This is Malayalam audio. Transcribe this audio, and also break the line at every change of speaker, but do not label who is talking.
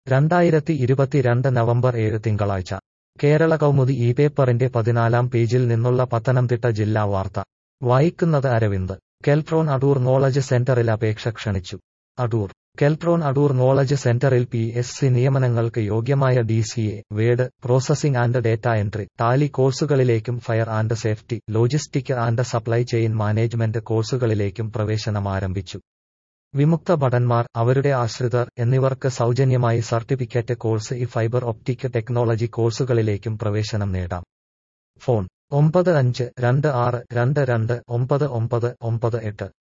രണ്ടായിരത്തി ഇരുപത്തിരണ്ട് നവംബർ ഏഴ് തിങ്കളാഴ്ച കേരള കൗമുദി ഈ പേപ്പറിന്റെ പതിനാലാം പേജിൽ നിന്നുള്ള പത്തനംതിട്ട ജില്ലാ വാർത്ത വായിക്കുന്നത് അരവിന്ദ് കെൽട്രോൺ അടൂർ നോളജ് സെന്ററിൽ അപേക്ഷ ക്ഷണിച്ചു അടൂർ കെൽട്രോൺ അടൂർ നോളജ് സെന്ററിൽ പി എസ് സി നിയമനങ്ങൾക്ക് യോഗ്യമായ D C A word processing and data entry Tally കോഴ്സുകളിലേക്കും fire and safety logistic and supply chain management കോഴ്സുകളിലേക്കും പ്രവേശനം ആരംഭിച്ചു വിമുക്ത ഭടന്മാർ അവരുടെ ആശ്രിതർ എന്നിവർക്ക് സൗജന്യമായി സർട്ടിഫിക്കറ്റ് കോഴ്സ് ഈ ഫൈബർ ഒപ്റ്റിക് ടെക്നോളജി കോഴ്സുകളിലേക്കും പ്രവേശനം നേടാം ഫോൺ ഒമ്പത് അഞ്ച് രണ്ട് ആറ് രണ്ട് രണ്ട് ഒമ്പത് ഒമ്പത് ഒമ്പത് എട്ട്